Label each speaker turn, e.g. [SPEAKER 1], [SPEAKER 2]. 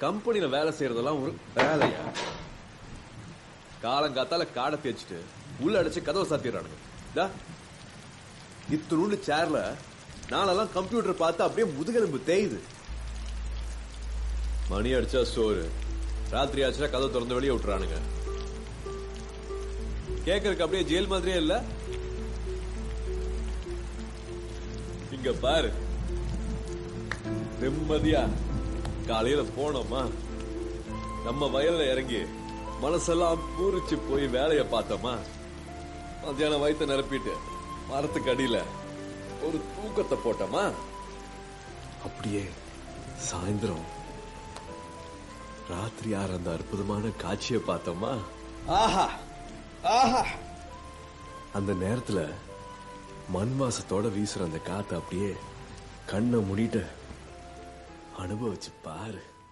[SPEAKER 1] கம்பெனில வேலை செய்யறதெல்லாம் ஒரு வேலையா காலங்காத்தால காடை தேய்ச்சிட்டு உள்ள அடைச்சு கதவை சாத்திடுறானுங்க டா, இத்தினுண்டு சேர்ல நாளெல்லாம் கம்ப்யூட்டர் பார்த்து அப்படியே முதுகெலும்பு தேயுது மணி அடிச்சா சோறு ராத்திரி ஆச்சுன்னா கதவை திறந்து வெளியே விட்டுறானுங்க கேக்குறதுக்கு அப்படியே ஜெயில் மாதிரியே இல்ல இங்க பாரு நிம்மதியா காலையில போனோமா நம்ம வயல்ல இறங்கி மனசெல்லாம் பூரிச்சு போய் வேலைய பார்த்தோமா மத்தியானம் வயித்தை நிரப்பிட்டு மரத்துக்கு அடியில ஒரு தூக்கத்தை போட்டோமா அப்படியே சாயந்தரம் ராத்திரி ஆற அந்த அற்புதமான காட்சியை பார்த்தோமா ஆஹா ஆஹா அந்த நேரத்துல மண் வாசத்தோட வீசுற அந்த காத்து அப்படியே கண்ணை மூடிட்டு அனுபவிச்சு பாரு